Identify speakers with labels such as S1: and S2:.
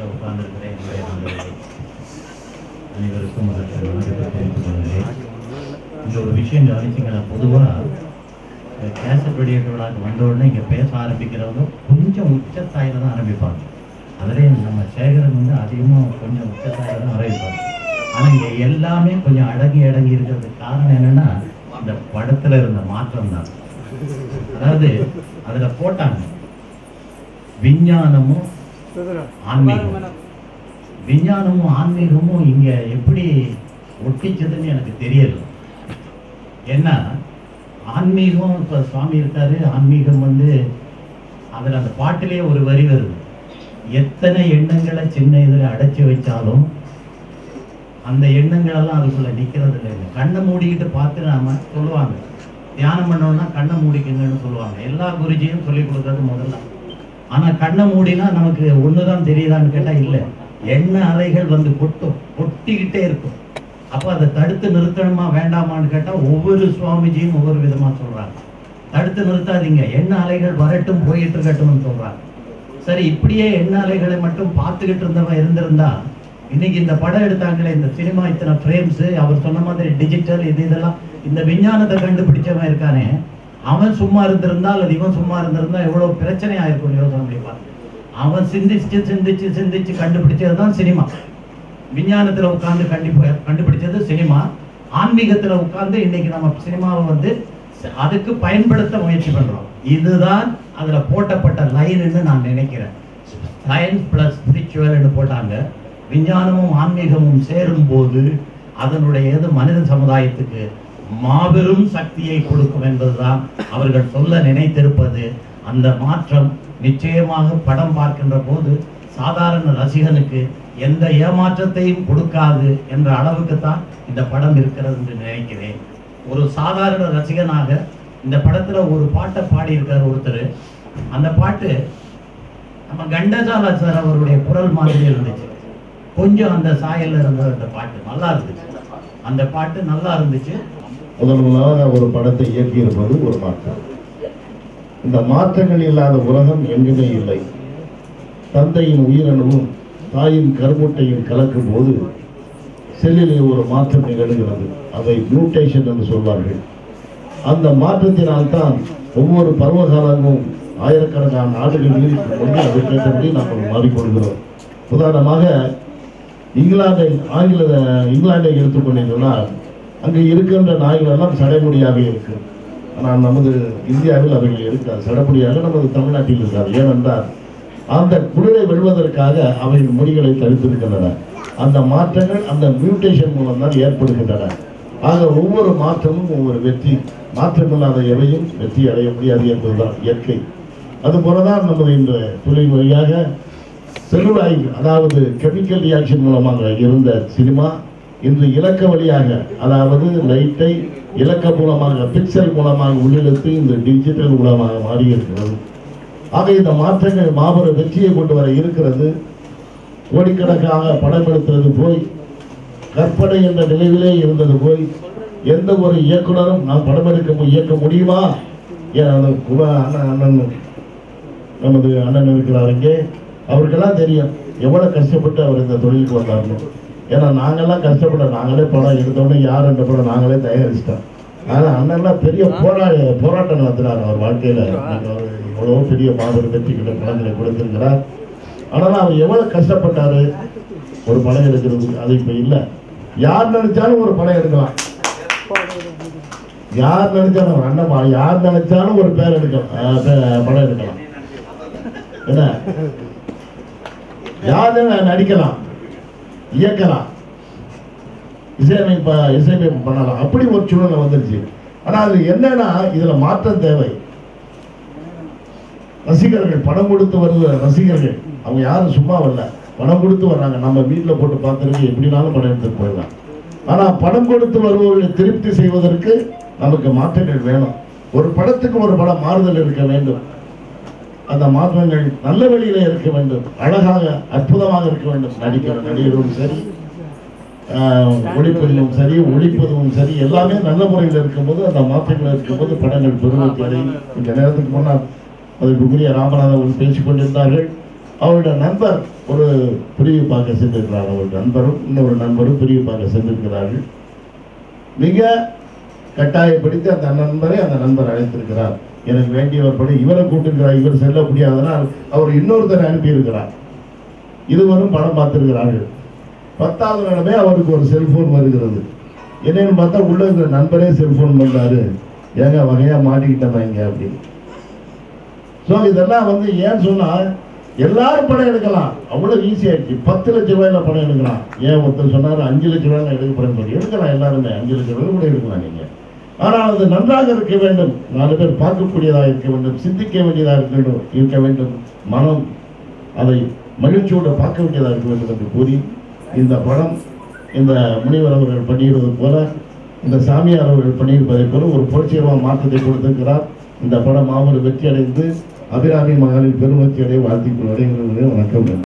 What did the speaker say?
S1: அரங்கத்தில் உட்கார்ந்திருக்கிற என்னுடைய நண்பர்களே அனைவருக்கும் முதல்ல வணக்கத்தை தெரிவித்துக் கொள்கிறேன் இந்த ஒரு விஷயம் கவனிச்சிங்கன்னா பொதுவாக கேசட் வெளியீட்டு விழாக்கு வந்த உடனே இங்கே பேச ஆரம்பிக்கிறவங்க கொஞ்சம் உச்சத்தாயில் தான் ஆரம்பிப்பாங்க அதுலேயும் நம்ம சேகரன் வந்து அதிகமாக கொஞ்சம் உச்சத்தாயில் தான் ஆரம்பிப்பாங்க ஆனால் இங்கே எல்லாமே கொஞ்சம் அடங்கி அடங்கி இருக்கிறதுக்கு காரணம் என்னன்னா இந்த படத்தில் இருந்த மாற்றம் தான் அதாவது அதில் போட்டாங்க விஞ்ஞானமும் ஆன்மீகம் விஞ்ஞானமும் ஆன்மீகமும் இங்க எப்படி ஒட்டிச்சதுன்னு எனக்கு தெரியல ஏன்னா ஆன்மீகம் இப்போ சுவாமி இருக்காரு ஆன்மீகம் வந்து அதில் அந்த பாட்டிலேயே ஒரு வரி வருது எத்தனை எண்ணங்களை சின்ன இதில் அடைச்சி வச்சாலும் அந்த எண்ணங்களெல்லாம் அதுக்குள்ள நிற்கிறது இல்லைங்க கண்ணை மூடிக்கிட்டு பார்த்து நாம சொல்லுவாங்க தியானம் பண்ணோம்னா கண்ணை மூடிக்குங்கன்னு சொல்லுவாங்க எல்லா குருஜியும் சொல்லி கொடுக்கறது முதல்ல ஆனா கண்ணை மூடினா நமக்கு ஒண்ணுதான் தெரியுதான்னு கேட்டா இல்ல எண்ண அலைகள் வந்து கொட்டும் கொட்டிக்கிட்டே இருக்கும் அப்ப அதை தடுத்து நிறுத்தணுமா வேண்டாமான்னு கேட்டா ஒவ்வொரு சுவாமிஜியும் ஒவ்வொரு விதமா சொல்றாங்க தடுத்து நிறுத்தாதீங்க எண்ண அலைகள் வரட்டும் போயிட்டு இருக்கட்டும்னு சொல்றாங்க சரி இப்படியே எண்ண அலைகளை மட்டும் பார்த்துக்கிட்டு இருந்தவன் இருந்திருந்தா இன்னைக்கு இந்த படம் எடுத்தாங்களே இந்த சினிமா இத்தனை ஃப்ரேம்ஸ் அவர் சொன்ன மாதிரி டிஜிட்டல் இது இதெல்லாம் இந்த விஞ்ஞானத்தை கண்டுபிடிச்சவன் இருக்கானே அவன் சும்மா இருந்திருந்தா அல்லது இவன் சும்மா இருந்திருந்தா எவ்வளவு பிரச்சனை ஆயிருக்கும் யோசனை பண்ணி பாருங்க அவன் சிந்திச்சு சிந்திச்சு சிந்திச்சு கண்டுபிடிச்சது தான் சினிமா விஞ்ஞானத்துல உட்கார்ந்து கண்டிப்பா கண்டுபிடிச்சது சினிமா ஆன்மீகத்துல உட்கார்ந்து இன்னைக்கு நம்ம சினிமாவை வந்து ச- அதுக்கு பயன்படுத்த முயற்சி பண்றோம் இதுதான் அதுல போட்டப்பட்ட லைன்னு நான் நினைக்கிறேன் சயின்ஸ் பிளஸ் ஸ்பிரிச்சுவல்னு போட்டாங்க விஞ்ஞானமும் ஆன்மீகமும் சேரும் போது அதனுடைய இது மனித சமுதாயத்துக்கு மாபெரும் சக்தியை கொடுக்கும் என்பதுதான் அவர்கள் சொல்ல நினைத்திருப்பது அந்த மாற்றம் நிச்சயமாக படம் பார்க்கின்ற போது சாதாரண ரசிகனுக்கு எந்த ஏமாற்றத்தையும் கொடுக்காது என்ற அளவுக்கு தான் இந்த படம் இருக்கிறது என்று நினைக்கிறேன் ஒரு சாதாரண ரசிகனாக இந்த படத்துல ஒரு பாட்டை பாடியிருக்கார் ஒருத்தர் அந்த பாட்டு நம்ம கண்டசாலா சார் அவருடைய குரல் மாதிரி இருந்துச்சு கொஞ்சம் அந்த சாயல்ல இருந்த அந்த பாட்டு நல்லா இருந்துச்சு அந்த பாட்டு நல்லா இருந்துச்சு
S2: முதல் முதலாக ஒரு படத்தை இயக்கியிருப்பது ஒரு மாற்றம் இந்த மாற்றங்கள் இல்லாத உலகம் எங்குமே இல்லை தந்தையின் உயிரணுவும் தாயின் கருமுட்டையும் கலக்கும் போது செல்லிலே ஒரு மாற்றம் நிகழ்கிறது அதை மியூட்டேஷன் என்று சொல்வார்கள் அந்த மாற்றத்தினால்தான் ஒவ்வொரு பருவகாலமும் ஆயிரக்கணக்கான ஆண்டுகள் நீடிக்கும் பொழுது அதற்கேற்றபடி நாம் மாறிக்கொள்கிறோம் உதாரணமாக இங்கிலாந்தை ஆங்கில இங்கிலாந்தை எடுத்துக்கொண்டீர்கள்னால் அங்கே இருக்கின்ற நாய்கள் எல்லாம் சடைமுடியாக இருக்கு ஆனால் நமது இந்தியாவில் அவைகள் இருக்காது சடைமுடியாக நமது தமிழ்நாட்டில் இருக்காது ஏனென்றால் அந்த குளிரை வெல்வதற்காக அவைகள் முடிகளை தடுத்திருக்கின்றன அந்த மாற்றங்கள் அந்த மியூட்டேஷன் மூலம் தான் ஏற்படுகின்றன ஆக ஒவ்வொரு மாற்றமும் ஒவ்வொரு வெற்றி மாற்றமில்லாத எவையும் வெற்றி அடைய முடியாது என்பதுதான் இயற்கை அதுபோலதான் நமது இந்த தொழில் வழியாக செல்லுலாய் அதாவது கெமிக்கல் ரியாக்ஷன் மூலமாக இருந்த சினிமா இன்று இலக்க வழியாக அதாவது லைட்டை இலக்க மூலமாக பிக்சல் மூலமாக உள்ளிழுத்து இந்த டிஜிட்டல் மூலமாக மாறி இருக்கிறது ஆக இந்த மாற்றங்கள் மாபெரும் வெற்றியை கொண்டு வர இருக்கிறது கோடிக்கணக்காக படம் எடுத்தது போய் கற்பனை என்ற நிலையிலே இருந்தது போய் எந்த ஒரு இயக்குனரும் நான் படம் எடுக்க மு- இயக்க முடியுமா ஏன் அந்த குபா அண்ணன் அண்ணன் நமது அண்ணன் இருக்கிறார் இங்கே அவருக்கெல்லாம் தெரியும் எவ்வளவு கஷ்டப்பட்டு அவர் இந்த தொழிலுக்கு வந்தார்னு ஏன்னா நாங்கெல்லாம் கஷ்டப்பட நாங்களே படம் எடுத்தோடனே யார் என்ற படம் நாங்களே தயாரிச்சிட்டோம் ஆனால் அண்ணன்லாம் பெரிய போரா போராட்டம் நடத்தினார் அவர் வாழ்க்கையில இன்னைக்கு அவர் எவ்வளவோ பெரிய மாபெரும் வெற்றிகளை படங்களை கொடுத்திருக்கிறார் ஆனால் அவர் எவ்வளவு கஷ்டப்பட்டாரு ஒரு படம் எடுக்கிறது அது இப்ப இல்லை யார் நினைச்சாலும் ஒரு படம் எடுக்கலாம் யார் நினைச்சாலும் ஒரு அண்ணன் பா- யார் நினைச்சாலும் ஒரு பேர் எடுக்கலாம் அஹ் பே- படம் எடுக்கலாம் என்ன யார் வேணா நடிக்கலாம் இயக்கலாம் இசையமைப்ப இசையமைப்பு பண்ணலாம் அப்படி ஒரு சூழ்நிலை வந்துருச்சு ஆனா அது என்னன்னா இதுல மாற்றம் தேவை ரசிகர்கள் படம் கொடுத்து வருகிற ரசிகர்கள் அவங்க யாரும் சும்மா வரல பணம் கொடுத்து வர்றாங்க நம்ம வீட்டில் போட்டு பார்த்துருக்கு எப்படினாலும் படம் எடுத்துட்டு போயிடலாம் ஆனா படம் கொடுத்து வருபவர்களை திருப்தி செய்வதற்கு நமக்கு மாற்றங்கள் வேணும் ஒரு படத்துக்கு ஒரு படம் மாறுதல் இருக்க வேண்டும் அந்த மாற்றங்கள் நல்ல வழியில இருக்க வேண்டும் அழகாக அற்புதமாக இருக்க வேண்டும் நடிக்கிற நடிகரும் சரி ஆஹ், ஒளிப்பதிவும் சரி ஒளிப்பதிவும் சரி எல்லாமே நல்ல முறையில் இருக்கும்போது அந்த மாற்றங்கள் இருக்கும்போது படங்கள் பெருமதி அடையும் இந்த நேரத்துக்கு முன்னால் அதற்குரிய ராமநாதன் அவர்கள் பேசிக் கொண்டிருந்தார்கள் அவருடைய நண்பர் ஒரு பிரிவு பார்க்க சென்றிருக்கிறார் அவர் நண்பரும் இன்னொரு நண்பரும் பிரிவு பார்க்க சென்றிருக்கிறார்கள் மிக கட்டாயப்படுத்தி அந்த நண்பரை அந்த நண்பர் அழைத்திருக்கிறார் எனக்கு வேண்டியவர் படி இவரை கூட்டிருக்கிறார் இவர் செல்ல முடியாதனால் அவர் இன்னொருத்தரை அனுப்பியிருக்கிறார் இருவரும் படம் பார்த்திருக்கிறார்கள் பத்தாவது நிலமே அவருக்கு ஒரு செல்போன் வருகிறது என்னன்னு பார்த்தா உள்ள இருக்கிற நண்பரே செல்போன் பண்றாரு ஏங்க வகையா மாட்டிக்கிட்டோம் இங்க அப்படின்னு ஸோ இதெல்லாம் வந்து ஏன் சொன்னா எல்லாரும் படம் எடுக்கலாம் அவ்வளவு ஈஸியா இருக்கு பத்து லட்சம் ரூபாயில படம் எடுக்கலாம் ஏன் ஒருத்தர் சொன்னாரு அஞ்சு லட்சம் ரூபாயில எடுக்க போறேன்னு சொல்லி எடுக்கலாம் எல்லாருமே அஞ்சு லட்சம் ரூபாய் கூட எடுக்கலாம் நீங்க ஆனால் அது நன்றாக இருக்க வேண்டும் நாலு பேர் பார்க்கக்கூடியதாக இருக்க வேண்டும் சிந்திக்க வேண்டியதாக இருக்க வேண்டும் இருக்க வேண்டும் மனம் அதை மகிழ்ச்சியோடு பார்க்க வேண்டியதாக இருக்க வேண்டும் என்று கூறி இந்த படம் இந்த முனிவர் அவர்கள் பண்ணியிருப்பது போல இந்த சாமியார் அவர்கள் பண்ணியிருப்பதை போல ஒரு புரட்சிகரமான மாற்றத்தை கொடுத்திருக்கிறார் இந்த படம் மாபெரும் வெற்றி அடைந்து அபிராமி மகளிர் பெருமத்தி அடைய வாழ்த்திக் கொள்வதை வணக்கம்